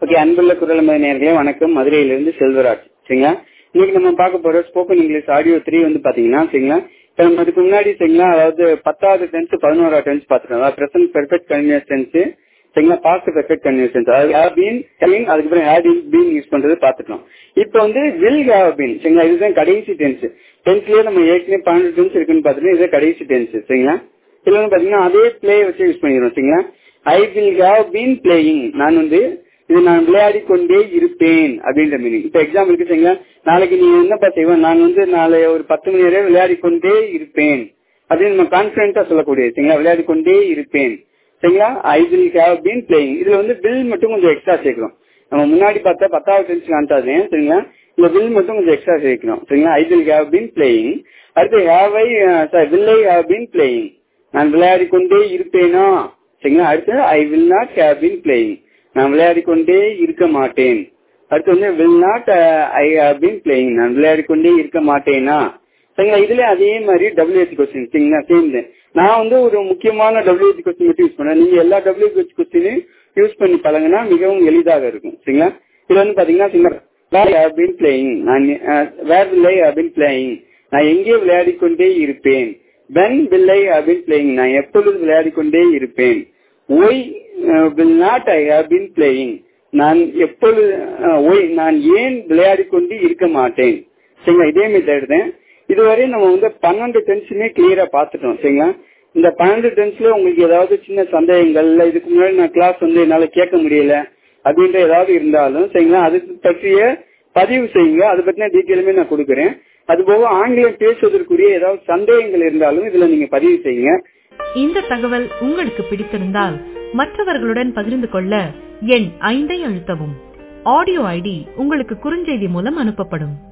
okay அன்புள்ள குரல் நேர்களே வணக்கம் மதுரையிலிருந்து செல்வராஜ் சரிங்களா இன்னைக்கு நம்ம பார்க்க போற ஸ்போக்கன் இங்கிலீஷ் ஆடியோ த்ரீ வந்து பாத்தீங்கன்னா சரிங்களா இப்ப நம்ம அதுக்கு முன்னாடி சரிங்களா அதாவது பத்தாவது டென்ஸ் பதினோராவது டென்ஸ் பாத்துட்டோம் அதாவது பிரசன்ட் பெர்ஃபெக்ட் கன்யூஸ் டென்ஸ் சரிங்களா பாஸ்ட் பெர்ஃபெக்ட் கன்யூஸ் டென்ஸ் அதாவது ஹேவ் பீன் ஹேவிங் அதுக்கப்புறம் ஹேவ் பீன் பீன் யூஸ் பண்றது பாத்துட்டோம் இப்போ வந்து வில் ஹேவ் பீன் சரிங்களா இதுதான் கடைசி டென்ஸ் டென்ஸ்லயே நம்ம ஏற்கனவே பன்னெண்டு டென்ஸ் இருக்குன்னு பாத்துட்டோம் இதுதான் கடைசி டென்ஸ் சரிங்களா இதுல வந்து பாத்தீங்கன்னா அதே பிளே வச்சு யூஸ் பண்ணிடுறோம் சரிங்களா I will have been playing நான் வந்து இது நான் விளையாடி கொண்டே இருப்பேன் அப்படின்ற மீனிங் இப்ப எக்ஸாம்பிளுக்கு சரிங்களா நாளைக்கு நீ என்னப்பா செய்வேன் நான் வந்து நாளை ஒரு பத்து மணி வரை விளையாடி கொண்டே இருப்பேன் அப்படின்னு நம்ம கான்பிடண்டா சொல்லக்கூடியது சரிங்களா விளையாடி கொண்டே இருப்பேன் சரிங்களா I will have been playing இதுல வந்து பில் மட்டும் கொஞ்சம் எக்ஸ்ட்ரா சேர்க்கிறோம் நம்ம முன்னாடி பார்த்தா பத்தாவது டென்ஸ் காண்டாது சரிங்களா இந்த பில் மட்டும் கொஞ்சம் எக்ஸ்ட்ரா சேர்க்கணும் சரிங்களா I will have been playing அடுத்து have I sorry will I have been playing நான் விளையாடி கொண்டே இருப்பேனா சரிங்களா அடுத்து I will not have been playing நான் விளையாடி கொண்டே இருக்க மாட்டேன் அடுத்து வந்து will not I have been playing நான் விளையாடி கொண்டே இருக்க மாட்டேனா சரிங்களா இதுல அதே மாதிரி டபிள்யூஹெச் கொஸ்டின் சரிங்களா சேம் நான் வந்து ஒரு முக்கியமான டபிள்யூஹெச் கொஸ்டின் மட்டும் யூஸ் பண்ணேன் நீங்க எல்லா டபிள்யூஹெச் கொஸ்டினையும் யூஸ் பண்ணி பழங்கினா மிகவும் எளிதாக இருக்கும் சரிங்களா இதுல வந்து பாத்தீங்கன்னா வேர் ஹவ் பீன் பிளேயிங் நான் where will I have been playing நான் எங்கே விளையாடி கொண்டே இருப்பேன் when will I have been playing நான் எப்பொழுது விளையாடி கொண்டே இருப்பேன் why will not I have been playing நான் எப்பொழுது ஒய் நான் ஏன் விளையாடி கொண்டு இருக்க மாட்டேன் சரிங்களா இதே மெத்தட் தான் இதுவரை நம்ம வந்து பன்னெண்டு டென்ஸுமே கிளியரா பாத்துட்டோம் சரிங்களா இந்த பன்னெண்டு டென்ஸ்ல உங்களுக்கு ஏதாவது சின்ன சந்தேகங்கள் இல்ல இதுக்கு முன்னாடி நான் கிளாஸ் வந்து என்னால கேட்க முடியல அப்படின்ற ஏதாவது இருந்தாலும் சரிங்களா அது பற்றிய பதிவு செய்யுங்க அதை பத்தின டீட்டெயிலுமே நான் கொடுக்குறேன் அதுபோக ஆங்கிலம் பேசுவதற்குரிய ஏதாவது சந்தேகங்கள் இருந்தாலும் இதுல நீங்க பதிவு செய்யுங்க இந்த தகவல் உங்களுக்கு பிடித்திருந்தால் மற்றவர்களுடன் பகிர்ந்து கொள்ள எண் ஐந்தை அழுத்தவும் ஆடியோ ஐடி உங்களுக்கு குறுஞ்செய்தி மூலம் அனுப்பப்படும்